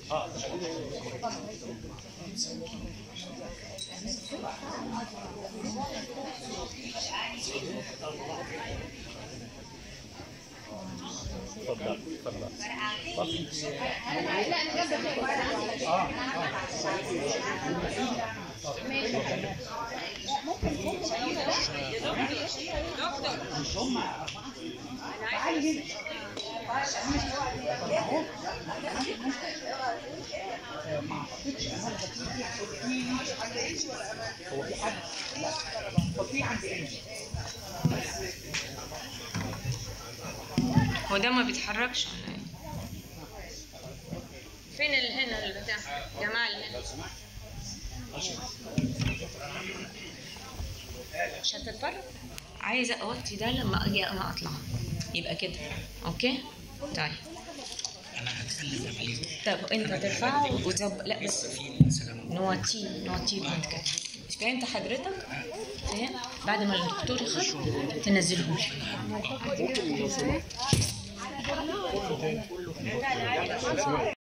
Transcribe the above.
اتفضل اتفضل هو ده ما بيتحركش ولا ايه؟ فين اللي هنا البتاع؟ جماعة اللي هنا مش هتتفرج؟ عايزة اوطي ده لما اجي انا اطلع يبقى كده اوكي؟ طيب انا هتكلم عليه طب انت ترفعه وتظبط لا بس في مثلا نوطيه نوطيه بعد كده فهمت حضرتك؟ فاهم؟ بعد ما الدكتور يخش تنزله لي